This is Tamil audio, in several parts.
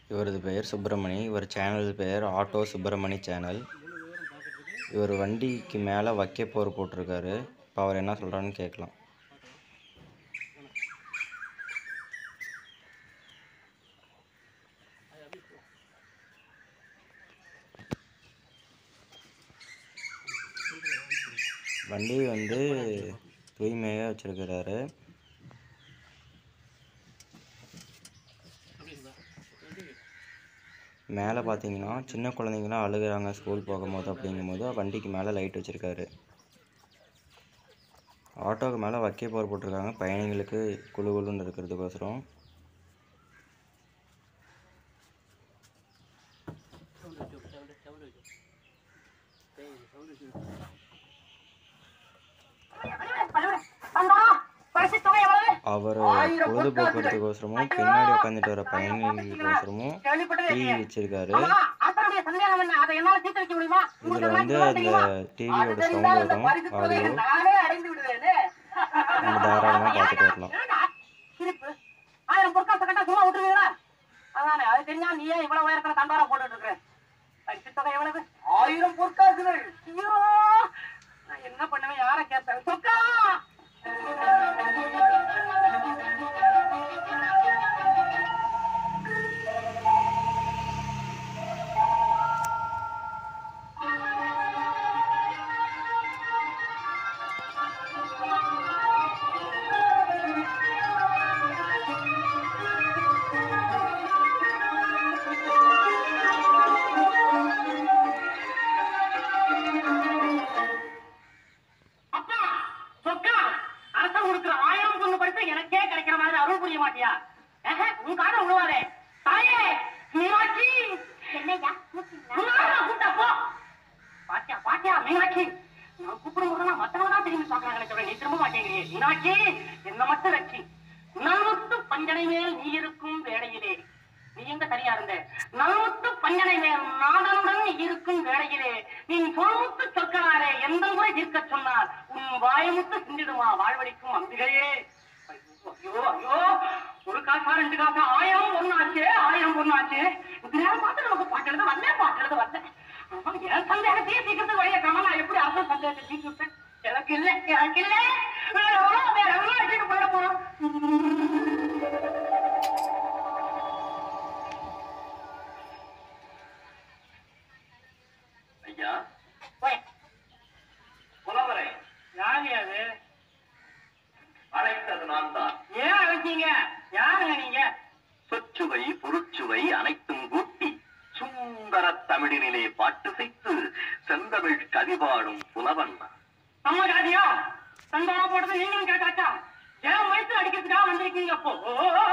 இவரது பெயர் சுப்பிரமணி இவர் சேனல் பெயர் ஆட்டோ சுப்பிரமணி சேனல் இவர் வண்டிக்கு மேலே வைக்க போர் போட்டிருக்காரு இப்போ அவர் என்ன சொல்கிறான்னு கேட்கலாம் வண்டி வந்து தூய்மையாக வச்சுருக்கிறாரு மேலே பார்த்தீங்கன்னா சின்ன குழந்தைங்களாம் அழுகுறாங்க ஸ்கூல் போகும்போது அப்படிங்கும்போது வண்டிக்கு மேலே லைட் வச்சுருக்காரு ஆட்டோவுக்கு மேலே வக்கே போர் போட்டிருக்காங்க பயணிகளுக்கு குழு குழுன்னு இருக்கிறதுக்கோசரம் அவர் பொழுதுபோக்குறதுக்கோசரமும் பின்னாடி உட்காந்துட்டு வர பயணிகளுக்கோசரமும் டிவி வச்சிருக்காரு இதில் வந்து அந்த டிவியோட சவுண்ட் வரும் ஆடியோ நம்ம தாராளமாக பார்த்துட்டு வரலாம் ஆயிரம் பொருட்கள் கட்டா சும்மா விட்டுருவீங்களா அதானே அது தெரிஞ்சா நீ ஏன் இவ்வளவு உயரத்துல தண்டாரா போட்டுட்டு இருக்க பரிசு தொகை எவ்வளவு ஆயிரம் பொற்காசுகள் ஐயோ நான் என்ன பண்ணுவேன் யார கேட்பேன் சொக்கா அப்பா சொக்கா அரசன் கொடுக்குற ஆயிரம் பொண்ணு பரிசு எனக்கே கிடைக்கிற மாதிரி அருள் புரிய மாட்டியா ஆஹா, உன் காதை விழுவாதே தாயே மீனாட்சி என்னய்யா உன்னால கூட்டா போ பாத்தியா பாத்தியா மீனாட்சி நான் கூப்பிடும் போதெல்லாம் மத்தவங்க தான் திரும்பி பார்க்கறாங்களே தவிர நீ திரும்ப மாட்டேங்கிறியே மீனாட்சி என்ன மட்டும் ரட்சி நல்முத்து பஞ்சனை மேல் நீ இருக்கும் வேளையிலே நீ எங்க சரியா இருந்த நல்முத்து பஞ்சனை மேல் நாடனுடன் நீ இருக்கும் வேளையிலே நீ சொல்முத்து சொற்களாலே எந்த முறை தீர்க்க சொன்னால் உன் வாயமுத்து சிந்திடுமா வாழ்வழிக்கும் அம்பிகையே ஐயோ ஐயோ ஒரு காசா ரெண்டு காசா ஆயிரம் ஒண்ணாச்சு ஆயிரம் ஒண்ணாச்சு இது நேரம் பார்த்து நமக்கு பாட்டு எழுத வந்தேன் பாட்டு எழுத வந்தேன் ஆமா, என் சந்தேகத்தையே சீக்கிரத்து வழிய காண எப்படி அரசு சந்தேகத்தை தீர்த்து விட்டேன் எனக்கு இல்ல எனக்கு இல்ல வேற எவ்வளோ வேற எவ்வளோ வச்சுட்டு போயிட போறோம் ஐயா போய் புலவரை யாரு அது அழைத்தது நான் தான் ஏன் அழைச்சீங்க யாருங்க நீங்க சொற்சுவை பொருட்சுவை அனைத்தும் கூட்டி சுந்தர தமிழினிலே பாட்டு செய்து செந்தமிழ் கவிபாடும் புலவன் நான். நம்ம ஜாதியா தண்டோட போடுறது நீங்களும் கேட்டாச்சா ஏன் வயசு அடிக்கிறதுக்காக வந்திருக்கீங்க அப்போ ஓ, ஓ, ஓ.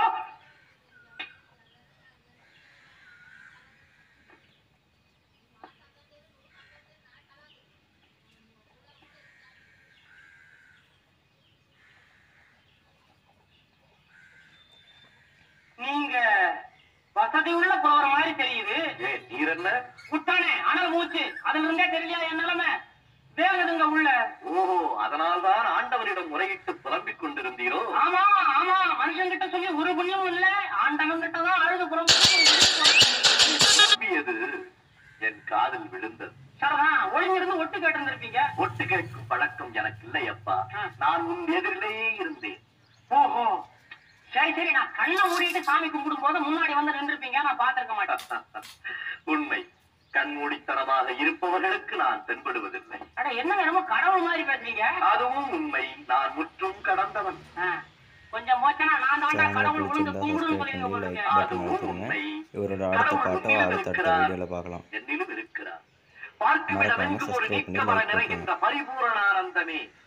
நீங்க வசதி உள்ள புலவர் மாதிரி தெரியுது ஏ நீர் என்ன விட்டானே அனல் மூச்சு அதுல இருந்தே தெரியலையா என் நிலைமை வேகுதுங்க உள்ள ஓஹோ அதனால்தான் ஆண்டவரிடம் முறையிட்டு புலம்பிக் கொண்டிருந்தீரோ ஆமா ஆமா மனுஷன் கிட்ட சொல்லி ஒரு புண்ணியமும் இல்ல ஆண்டவன் கிட்ட தான் அழுது புறம் புலம்பியது என் காதில் விழுந்தது சரிதான் ஒளிஞ்சிருந்து ஒட்டு கேட்டு இருந்திருப்பீங்க ஒட்டு கேட்கும் பழக்கம் எனக்கு இல்லை அப்பா ஆ. நான் உன் எதிரிலேயே இருந்தேன் ஓஹோ சரி சரி நான் கண்ணை மூடிட்டு சாமி கும்பிடும் போது முன்னாடி வந்து நின்றுப்பீங்க நான் பாத்திருக்க மாட்டேன் உண்மை கண்மூடித்தனமாக இருப்பவர்களுக்கு நான் தென்படுவதில்லை அட என்னங்க என்னமோ கடவுள் மாதிரி பேசுறீங்க அதுவும் உண்மை நான் முற்றும் கடந்தவன் ஆ, கொஞ்சம் போச்சனா நான் தாண்டா சேனலை கடவுள் விழுந்து பிடிச்சிருந்தா கும்பிடுன்னு சப்ஸ்கிரைப் சொல்லிருங்க பண்ணி லைக் போல பட்டன் இருக்கு. அழுத்துருங்க இவரோட அடுத்த பாட்டோ அடுத்தடுத்த வீடியோவில் பார்க்கலாம் என்னிலும் இருக்கிறார் பார்த்து மறக்காம விடவென்று ஒரு subscribe பண்ணி நீக்கமர like நிறைகின்ற பரிபூரணானந்தமே